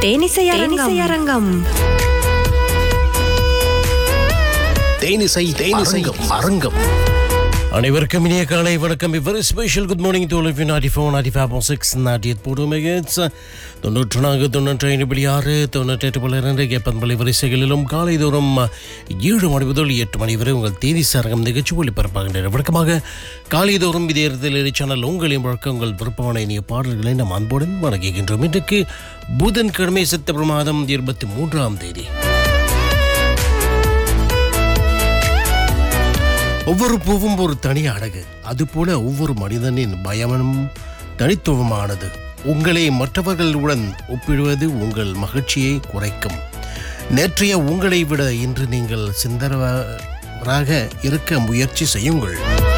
தேனிசை தேனிசை அரங்கம் தேனிசை தேனிசை அரங்கம் அனைவருக்கும் இனிய காலை வணக்கம் very special good morning to live naughty four naughty five six naughty eight போடு மெகட்ஸ் தொண்ணூற்று நான்கு தொண்ணூற்றி ஐந்து புள்ளி ஆறு தொண்ணூற்றி எட்டு புள்ளி இரண்டு எப்பன்பள்ளி வரிசைகளிலும் காலை தோறும் ஏழு மணி முதல் எட்டு மணி வரை உங்கள் தேதி சரகம் நிகழ்ச்சி ஒளிபரப்பாகின்றன வழக்கமாக காலை தோறும் இதே இடத்தில் சேனல் உங்களின் வழக்க உங்கள் விருப்பமான இனிய பாடல்களை நம் அன்புடன் வணங்குகின்றோம் இன்றைக்கு புதன்கிழமை செப்டம்பர் மாதம் இருபத்தி மூன்றாம் தேதி ஒவ்வொரு பூவும் ஒரு தனி அழகு அதுபோல ஒவ்வொரு மனிதனின் பயமும் தனித்துவமானது உங்களை மற்றவர்களுடன் ஒப்பிடுவது உங்கள் மகிழ்ச்சியை குறைக்கும் நேற்றைய உங்களை விட இன்று நீங்கள் சிந்தரவராக இருக்க முயற்சி செய்யுங்கள்